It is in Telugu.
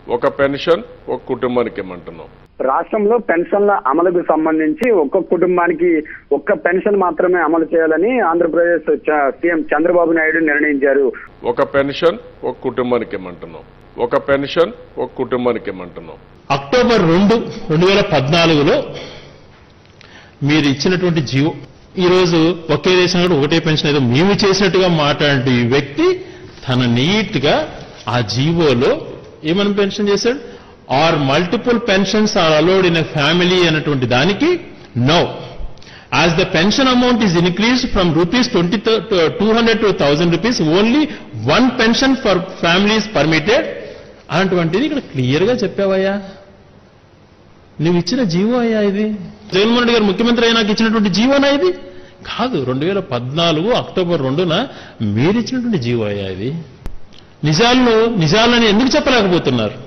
ఒక పెన్షన్ ఒక కుటుంబానికి ఇమ్మంటున్నాం రాష్ట్రంలో పెన్షన్ల అమలుకు సంబంధించి ఒక్కొక్క కుటుంబానికి ఒక్క పెన్షన్ మాత్రమే అమలు చేయాలని ఆంధ్రప్రదేశ్ చ- సీఎం చంద్రబాబు నాయుడు నిర్ణయించారు ఒక పెన్షన్ ఒక కుటుంబానికి ఇమ్మంటున్నాం ఒక పెన్షన్ ఒక కుటుంబానికి ఇమ్మంటున్నాం అక్టోబర్ రెండు రెండు వేల పద్నాలుగులో మీరు ఇచ్చినటువంటి జీవో ఈ రోజు ఒకే దేశం కూడా ఒకటే పెన్షన్ ఏదో మేము చేసినట్టుగా మాట్లాడే ఈ వ్యక్తి తన నీట్ గా ఆ జీవోలో ఏమని పెన్షన్ చేశాడు are multiple pensions are allowed in a family అన్నటువంటి దానికి no as the pension amount is increased from rupees twenty two hundred to thousand rupees only one pension for families permitted అటువంటిది ఇక్కడ క్లియర్ గా చెప్పావయ్యా నువ్వు ఇచ్చిన జీవో అయ్యా ఇది జగన్మోహన్ రెడ్డి గారు ముఖ్యమంత్రి అయినాక ఇచ్చినటువంటి జీవోనా ఇది కాదు రెండు వేల పద్నాలుగు అక్టోబర్ రెండున మీరు ఇచ్చినటువంటి జీవో అయ్యా ఇది నిజాలను నిజాలని ఎందుకు చెప్పలేకపోతున్నారు